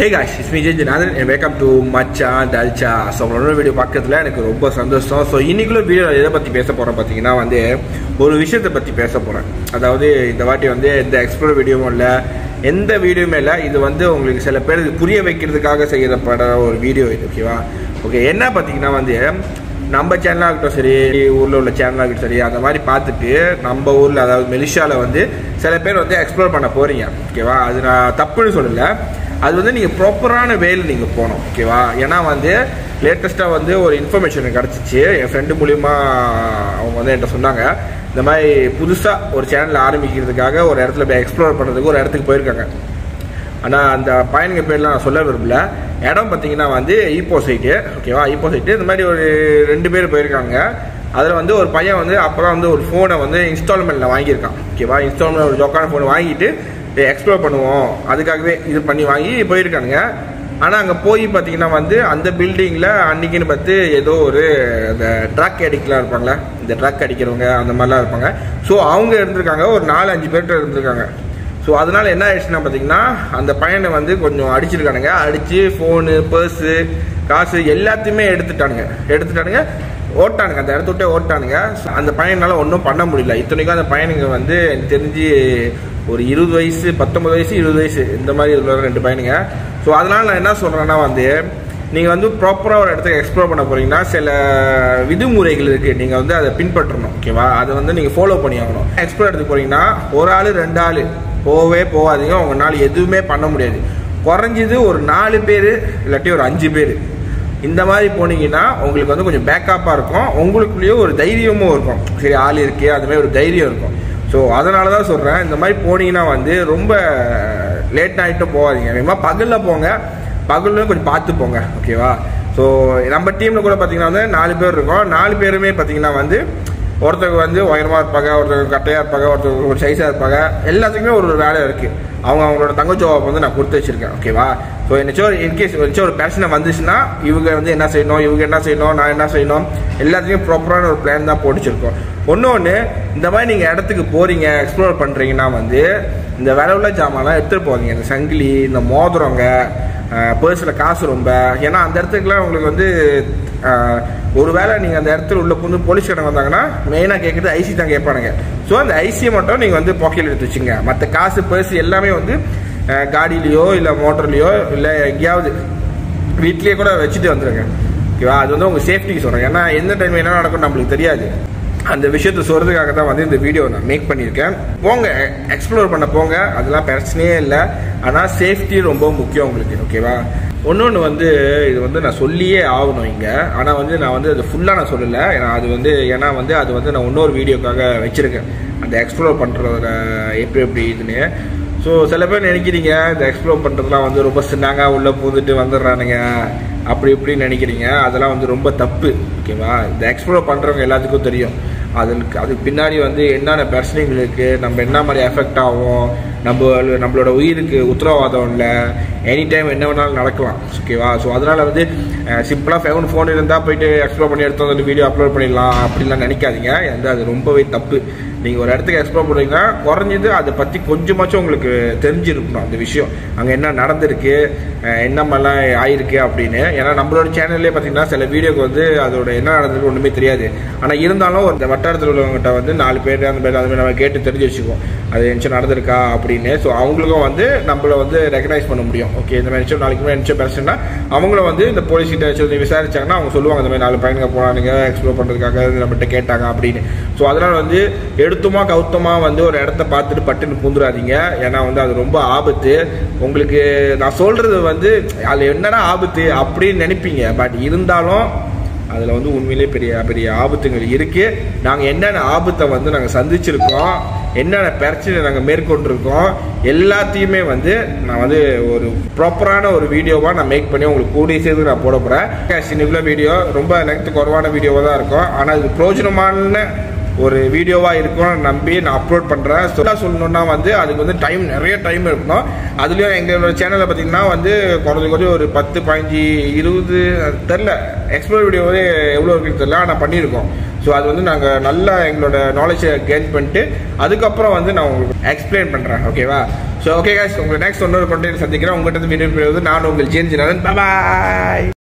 guys is me Jai Nathan welcome to Machan Dalcha so உங்களோட video பார்க்கறதுல எனக்கு ரொம்ப சந்தோஷம் ஸோ இன்னைக்குள்ள வீடியோ எதை பற்றி பேச போகிறேன் பார்த்தீங்கன்னா வந்து ஒரு விஷயத்தை பற்றி பேச போகிறேன் அதாவது இந்த வாட்டி வந்து எந்த எக்ஸ்ப்ளோர் வீடியோவும் இல்லை எந்த வீடியோவுமே இல்லை இது வந்து உங்களுக்கு சில பேருக்கு புரிய வைக்கிறதுக்காக செய்யப்பட ஒரு வீடியோ இது ஓகேவா ஓகே என்ன பார்த்தீங்கன்னா வந்து நம்ம சேனலாக இருக்கட்டும் சரி ஊரில் உள்ள சேனலாக இருக்கட்டும் சரி அந்த மாதிரி பார்த்துட்டு நம்ம ஊரில் அதாவது மெலிஷாவில் வந்து சில பேர் வந்து எக்ஸ்ப்ளோர் பண்ண போகிறீங்க ஓகேவா அது நான் தப்புன்னு சொல்லலை அது வந்து நீங்கள் ப்ராப்பரான வேல நீங்கள் போகணும் ஓகேவா ஏன்னா வந்து லேட்டஸ்ட்டாக வந்து ஒரு இன்ஃபர்மேஷன் கிடச்சிச்சு என் ஃப்ரெண்டு மூலிமா அவங்க வந்து என்கிட்ட சொன்னாங்க இந்த மாதிரி புதுசாக ஒரு சேனல் ஆரம்பிக்கிறதுக்காக ஒரு இடத்துல போய் எக்ஸ்ப்ளோர் பண்ணுறதுக்கு ஒரு இடத்துக்கு போயிருக்காங்க ஆனால் அந்த பயணிங்க பேர்லாம் நான் சொல்ல விரும்பல இடம் பார்த்தீங்கன்னா வந்து ஈப்போ சைட்டு ஓகேவா ஈப்போ சைட்டு இந்த மாதிரி ஒரு ரெண்டு பேர் போயிருக்காங்க அதில் வந்து ஒரு பையன் வந்து அப்போ தான் வந்து ஒரு ஃபோனை வந்து இன்ஸ்டால்மெண்ட்டில் வாங்கியிருக்கான் ஓகேவா இன்ஸ்டால்மெண்ட் ஒரு ஜொக்கான ஃபோன் வாங்கிட்டு எக்ஸ்ப்ளோர் பண்ணுவோம் அதுக்காகவே இது பண்ணி வாங்கி போயிருக்கானுங்க ஆனால் அங்கே போய் பார்த்தீங்கன்னா வந்து அந்த பில்டிங்கில் அன்னைக்குன்னு பார்த்து ஏதோ ஒரு இந்த ட்ரக் அடிக்கலாம் இருப்பாங்களே இந்த ட்ரக் அடிக்கிறவங்க அந்த மாதிரிலாம் இருப்பாங்க ஸோ அவங்க இருந்திருக்காங்க ஒரு நாலு அஞ்சு பேர்கிட்ட இருந்திருக்காங்க ஸோ அதனால என்ன ஆயிடுச்சுன்னா பார்த்தீங்கன்னா அந்த பையனை வந்து கொஞ்சம் அடிச்சிருக்கானுங்க அடித்து ஃபோனு பர்ஸு காசு எல்லாத்தையுமே எடுத்துட்டானுங்க எடுத்துட்டானுங்க ஓட்டானுங்க அந்த இடத்த விட்டே ஓட்டானுங்க So, அந்த பையனால ஒன்றும் பண்ண முடியல இத்தனைக்கும் அந்த பையனுங்க வந்து எனக்கு தெரிஞ்சு ஒரு இருபது வயசு பத்தொன்பது வயசு இருபது வயசு இந்த மாதிரி உள்ள ரெண்டு பையனுங்க ஸோ அதனால நான் என்ன சொல்கிறேன்னா வந்து நீங்கள் வந்து ப்ராப்பராக ஒரு இடத்துக்கு எக்ஸ்ப்ளோர் பண்ண போறீங்கன்னா சில விதிமுறைகள் இருக்குது நீங்கள் வந்து அதை பின்பற்றணும் ஓகேவா அதை வந்து நீங்கள் ஃபாலோ பண்ணி ஆகணும் எக்ஸ்ப்ளோர் எடுத்துக்கு போறீங்கன்னா ஒரு ஆள் ரெண்டு ஆள் போகவே போகாதீங்க உங்களால் எதுவுமே பண்ண முடியாது குறைஞ்சது ஒரு நாலு பேர் இல்லாட்டி ஒரு அஞ்சு பேர் இந்த மாதிரி போனீங்கன்னா உங்களுக்கு வந்து கொஞ்சம் பேக்கப்பாக இருக்கும் உங்களுக்குள்ளேயும் ஒரு தைரியமும் இருக்கும் சரி ஆள் இருக்கே அது மாதிரி ஒரு தைரியம் இருக்கும் ஸோ அதனால தான் சொல்கிறேன் இந்த மாதிரி போனீங்கன்னா வந்து ரொம்ப லேட் நைட்டும் போகாதீங்க வேகமாக பகலில் போங்க பகல்லையும் கொஞ்சம் பார்த்து போங்க ஓகேவா ஸோ நம்ம டீமில் கூட பார்த்தீங்கன்னா வந்து நாலு பேர் இருக்கோம் நாலு பேருமே பார்த்தீங்கன்னா வந்து ஒருத்தங்க வந்து உயரமாக இருப்பாங்க ஒருத்தங்க கட்டையாக இருப்பாங்க ஒருத்தங்க ஒரு சைஸாக இருப்பாங்க எல்லாத்துக்குமே ஒரு ஒரு வேலை இருக்குது அவங்க அவங்களோட தங்கச்சோவை வந்து நான் கொடுத்து வச்சிருக்கேன் ஓகேவா ஸோ என்னச்சோ இன்கேஸ் என்னச்சோ ஒரு பிரச்சனை வந்துச்சுன்னா இவங்க வந்து என்ன செய்யணும் இவங்க என்ன செய்யணும் நான் என்ன செய்யணும் எல்லாத்துலேயும் ப்ராப்பரான ஒரு பிளான் தான் போட்டுச்சிருக்கோம் ஒன்று ஒன்று இந்த மாதிரி நீங்கள் இடத்துக்கு போகிறீங்க எக்ஸ்ப்ளோர் பண்ணுறீங்கன்னா வந்து இந்த விலை உள்ள ஜாமான்லாம் எடுத்துகிட்டு போவீங்க இந்த சங்கிலி இந்த மோதிரங்க பர்ஸில் காசு ரொம்ப ஏன்னா அந்த இடத்துக்குலாம் உங்களுக்கு வந்து ஆஹ், ஒருவேளை நீங்கள் அந்த இடத்துல உள்ள புந்து போலீஸ்காரங்க வந்தாங்கன்னா மெயினாக கேட்குறது ஐசி தான் கேட்பானுங்க ஸோ அந்த ஐசியை மட்டும் நீங்கள் வந்து பாக்கெட்டில் எடுத்து வச்சுங்க மற்ற காசு பர்ஸ் எல்லாமே வந்து ஆஹ், காடியிலையோ இல்லை மோட்டர்லேயோ இல்லை எங்கேயாவது வீட்லேயே கூட வச்சுட்டு வந்துருங்க ஓகேவா அது வந்து உங்கள் சேஃப்டிக்கு சொல்கிறேன் ஏன்னா எந்த டைம் என்ன நடக்கும் நம்மளுக்கு தெரியாது அந்த விஷயத்தை சொல்கிறதுக்காக தான் வந்து இந்த வீடியோ நான் மேக் பண்ணியிருக்கேன் போங்க எக்ஸ்ப்ளோர் பண்ண போங்க அதெல்லாம் பிரச்சனையே இல்லை ஆனால் சேஃப்டி ரொம்ப முக்கியம் உங்களுக்கு ஓகேவா ஒன்று வந்து இது வந்து நான் சொல்லியே ஆகணும் இங்கே ஆனால் வந்து நான் வந்து அது ஃபுல்லாக நான் சொல்லலை ஏன்னா அது வந்து ஏன்னா வந்து அது வந்து நான் இன்னொரு வீடியோக்காக வச்சுருக்கேன் அந்த எக்ஸ்ப்ளோர் பண்ணுறதுல எப்படி எப்படி இதுன்னு ஸோ சில பேர் நினைக்கிறீங்க இந்த எக்ஸ்ப்ளோர் பண்ணுறதுலாம் வந்து ரொம்ப சின்னாங்க உள்ளே பூந்துட்டு வந்துடுறானுங்க அப்படி இப்படின்னு நினைக்கிறீங்க அதெல்லாம் வந்து ரொம்ப தப்பு ஓகேவா இந்த எக்ஸ்ப்ளோர் பண்ணுறவங்க எல்லாத்துக்கும் தெரியும் அதுக்கு அதுக்கு பின்னாடி வந்து என்னென்ன பிரச்சனைகள் இருக்குது நம்ம என்ன மாதிரி எஃபெக்ட் ஆகும் நம்ம நம்மளோட உயிருக்கு உத்தரவாதம் இல்லை எனி டைம் என்ன வேணாலும் நடக்கலாம் ஓகேவா ஸோ அதனால் வந்து சிம்பிளாக ஃபோன் ஃபோன் இருந்தால் போயிட்டு எக்ஸ்ப்ளோர் பண்ணி எடுத்து வந்து வீடியோ அப்லோட் பண்ணிடலாம் அப்படிலாம் நினைக்காதீங்க வந்து அது ரொம்பவே தப்பு நீங்கள் ஒரு இடத்துக்கு எக்ஸ்ப்ளோர் பண்ணுறீங்கன்னா குறைஞ்சது அதை பற்றி கொஞ்சமாச்சும் உங்களுக்கு தெரிஞ்சிருக்கணும் அந்த விஷயம் அங்கே என்ன நடந்திருக்கு அஹ் என்ன மாதிரிலாம் ஆயிருக்கு அப்படின்னு ஏன்னா நம்மளோட சேனல்லே பார்த்தீங்கன்னா சில வீடியோக்கு வந்து அதோட என்ன நடந்திருக்கு ஒன்றுமே தெரியாது ஆனால் இருந்தாலும் இந்த வட்டாரத்தில் உள்ளவங்ககிட்ட வந்து நாலு பேர் அந்த பேர் அந்த மாதிரி நம்ம கேட்டு தெரிஞ்சு வச்சுக்குவோம் அது நினச்சம் நடந்திருக்கா அப்படின்னு ஸோ அவங்களுக்கும் வந்து நம்மள வந்து ரெகனைஸ் பண்ண முடியும் ஓகே இந்த மாதிரி நிச்சயம் நாளைக்கு முன்னாடி நிச்சயம் பிரச்சனைனா அவங்களும் வந்து இந்த போலீஸ் கிட்ட வச்சு விசாரிச்சாங்கன்னா அவங்க சொல்லுவாங்க இந்த மாதிரி நாலு பையனுங்க போனானுங்க எக்ஸ்ப்ளோர் பண்ணுறதுக்காக நம்மகிட்ட கேட்டாங்க அப்படின்னு ஸோ அதனால் வந்து எடுத்துமா கவுத்தமா வந்து ஒரு இடத்த பார்த்துட்டு பட்டுன்னு பூந்துடாதீங்க ஏன்னா வந்து அது ரொம்ப ஆபத்து உங்களுக்கு நான் சொல்றது வந்து அதில் என்னடா ஆபத்து அப்படின்னு நினைப்பீங்க பட் இருந்தாலும் அதில் வந்து உண்மையிலே பெரிய பெரிய ஆபத்துங்கள் இருக்கு நாங்கள் என்னென்ன ஆபத்தை வந்து நாங்கள் சந்திச்சிருக்கோம் என்னென்ன பிரச்சனை நாங்கள் மேற்கொண்டிருக்கோம் எல்லாத்தையுமே வந்து நான் வந்து ஒரு ப்ராப்பரான ஒரு வீடியோவாக நான் மேக் பண்ணி உங்களுக்கு கூடிய சேர்த்து நான் போட போகிறேன் இன்னைக்குள்ள வீடியோ ரொம்ப லெங்க் குறைவான வீடியோவாக தான் இருக்கும் ஆனால் இது பிரயோஜனமான ஒரு வீடியோவாக இருக்கும்னு நம்பி நான் அப்லோட் பண்ணுறேன் சொல்ல சொல்லணும்னா வந்து அதுக்கு வந்து டைம் நிறைய டைம் இருக்கணும் அதுலேயும் எங்களோட சேனலில் பார்த்தீங்கன்னா வந்து குறைஞ்ச குறைஞ்ச ஒரு பத்து பதினஞ்சு இருபது தெரில எக்ஸ்ப்ளோர் வீடியோ வந்து எவ்வளோ இருக்குன்னு தெரில ஆனால் பண்ணியிருக்கோம் ஸோ அது வந்து நாங்கள் நல்லா எங்களோட நாலேஜை கெயின் பண்ணிட்டு அதுக்கப்புறம் வந்து நான் உங்களுக்கு எக்ஸ்பிளைன் பண்ணுறேன் ஓகேவா ஸோ ஓகே guys உங்களை நெக்ஸ்ட் இன்னொரு கண்டென்ட் சந்திக்கிறேன் உங்கள்கிட்ட இருந்து மீண்டும் பெறுவது நான் உங்கள் சேஞ்ச் பாய்